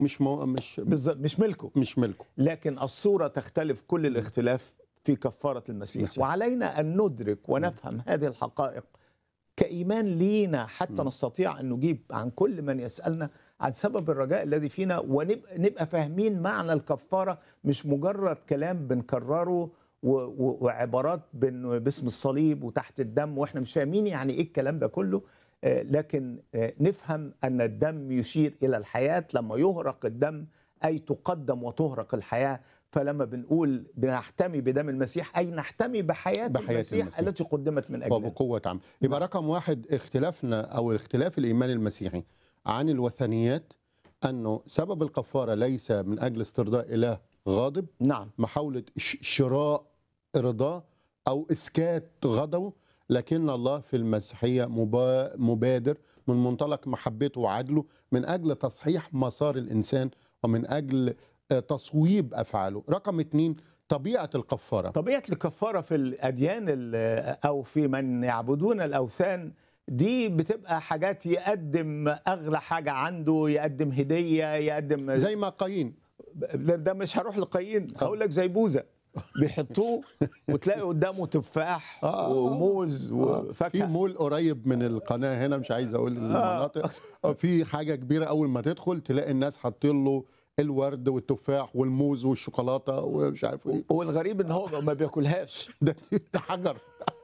مش مو مش بالظبط مش ملكه مش ملكه لكن الصورة تختلف كل الاختلاف في كفارة المسيح المسيح. وعلينا أن ندرك ونفهم هذه الحقائق كإيمان لينا حتى نستطيع أن نجيب عن كل من يسألنا عن سبب الرجاء الذي فينا ونبقى نبقى فاهمين معنى الكفارة مش مجرد كلام بنكرره و- و- وعبارات بن- باسم الصليب وتحت الدم واحنا مش فاهمين يعني ايه الكلام ده كله آه، لكن آه، نفهم ان الدم يشير الى الحياه لما يهرق الدم اي تقدم وتهرق الحياه فلما بنقول بنحتمي بدم المسيح اي نحتمي بحياه, بحياة المسيح, المسيح. التي قدمت من اجلنا وبقوة عام يبقى رقم واحد اختلافنا أو اختلاف الإيمان المسيحي عن الوثنيات أنه سبب الكفارة ليس من أجل استرضاء إله غاضب نعم محاولة ش- شراء رضاه أو إسكات غضبه لكن الله في المسيحية مبا- مبادر من منطلق محبته وعدله من أجل تصحيح مسار الإنسان ومن أجل آه، تصويب أفعاله رقم اتنين طبيعة الكفارة طبيعه الكفاره في الاديان ال- او في من يعبدون الاوثان دي بتبقى حاجات يقدم اغلى حاجه عنده يقدم هديه يقدم زي ما قايين ده ده مش هروح لقايين هقول لك زي بوزه بيحطوه وتلاقي قدامه تفاح آه. وموز في وفاكهه مول قريب من القناه هنا مش عايز اقول المناطق آه، في حاجه كبيره اول ما تدخل تلاقي الناس حاطين له الورد والتفاح والموز والشوكولاته ومش عارف ايه والغريب ان هو ما بياكلهاش ده ده حجر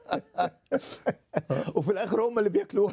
وفي الاخر هم اللي بياكلوها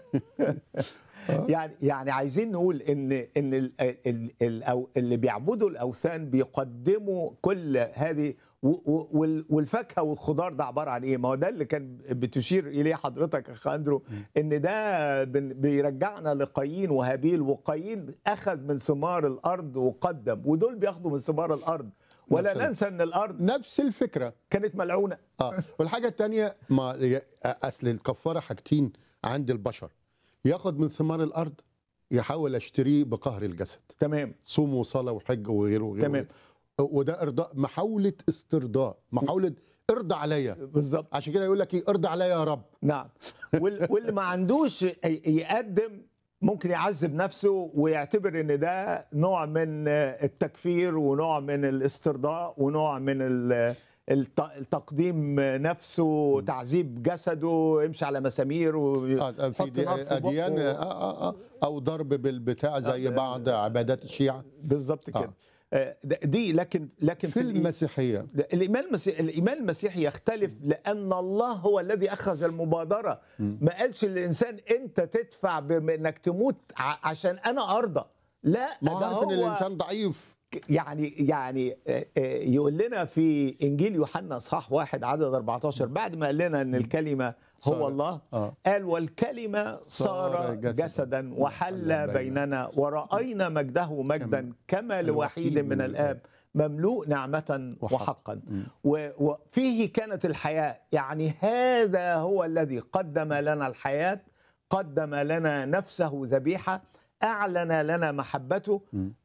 يعني يعني عايزين نقول ان ان ال ال ال أو اللي بيعبدوا الاوثان بيقدموا كل هذه و- و- وال- والفاكهه والخضار ده عباره عن ايه؟ ما هو ده اللي كان بتشير اليه حضرتك يا اخ اندرو ان ده بن- بيرجعنا لقايين وهابيل وقايين اخذ من ثمار الارض وقدم ودول بياخدوا من ثمار الارض ولا نفس ال- ننسى ان الارض نفس الفكره كانت ملعونه اه والحاجه الثانيه ما ي- اصل الكفاره حاجتين عند البشر ياخد من ثمار الارض يحاول اشتريه بقهر الجسد تمام صوم وصلاه وحج وغيره وغيره تمام. وده ارضاء محاوله استرضاء محاوله ارضى عليا بالظبط عشان كده يقول لك ايه ارضى عليا يا رب نعم وال- واللي ما عندوش ي- يقدم ممكن يعذب نفسه ويعتبر ان ده نوع من التكفير ونوع من الاسترضاء ونوع من ال- الت- التقديم نفسه تعذيب جسده يمشي على مسامير آه، في ويحط دي نار في اديان بقه. آه آه آه او ضرب بالبتاع زي بعض عبادات الشيعه بالظبط كده آه. آه، ده- دي لكن لكن في الإي- المسيحيه ده الايمان المسيحي الايمان المسيحي يختلف لان الله هو الذي اخذ المبادره ما قالش للانسان انت تدفع بانك تموت ع- عشان انا ارضى لا ما هو ده عارف ان الانسان ضعيف يعني يعني آه، آه، يقول لنا في انجيل يوحنا اصحاح واحد عدد 14 بعد ما قال لنا ان الكلمه هو صار- الله آه. قال والكلمه صار صار جسداً جسدا وحل وحل بيننا وراينا مجده مجدا كما لوحيد من الاب مملوء نعمه وحق. وحقا و- وفيه كانت الحياه يعني هذا هو الذي قدم لنا الحياه قدم لنا نفسه ذبيحه اعلن لنا محبته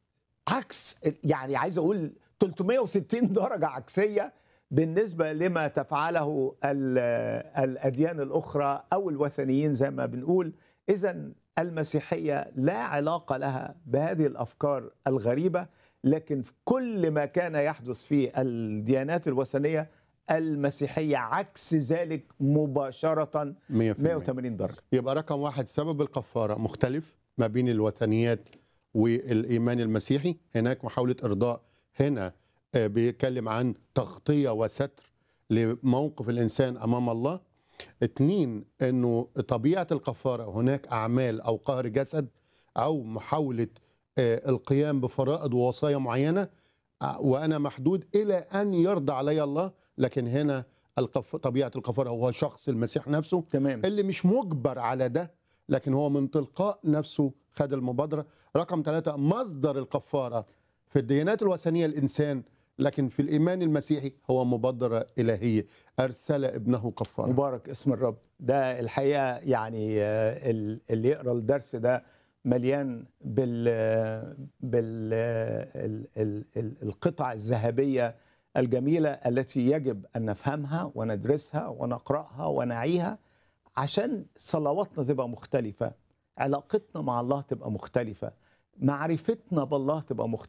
عكس يعني عايز اقول 360 درجه عكسيه بالنسبه لما تفعله ال- الاديان الاخرى او الوثنيين زي ما بنقول اذا المسيحيه لا علاقه لها بهذه الافكار الغريبه لكن في كل ما كان يحدث في الديانات الوثنيه المسيحيه عكس ذلك مباشره 100% 180 درجه يبقى رقم واحد سبب الكفاره مختلف ما بين الوثنيات والايمان المسيحي هناك محاوله ارضاء هنا آه، بيتكلم عن تغطيه وستر لموقف الانسان امام الله اتنين انه طبيعه الكفاره هناك اعمال او قهر جسد او محاوله آه، القيام بفرائض ووصايا معينه آه، وانا محدود الى ان يرضى علي الله لكن هنا القف... طبيعه الكفاره هو شخص المسيح نفسه تمام اللي مش مجبر على ده لكن هو من تلقاء نفسه خد المبادرة رقم ثلاثة مصدر الكفارة في الديانات الوثنية الإنسان لكن في الإيمان المسيحي هو مبادرة إلهية أرسل ابنه كفارة مبارك اسم الرب ده الحقيقه يعني آه، ال- اللي يقرا الدرس ده مليان بال بال ال- ال- ال- القطع الذهبيه الجميله التي يجب ان نفهمها وندرسها ونقراها ونعيها عشان صلواتنا تبقى مختلفه علاقتنا مع الله تبقى مختلفه معرفتنا بالله تبقى مختلفة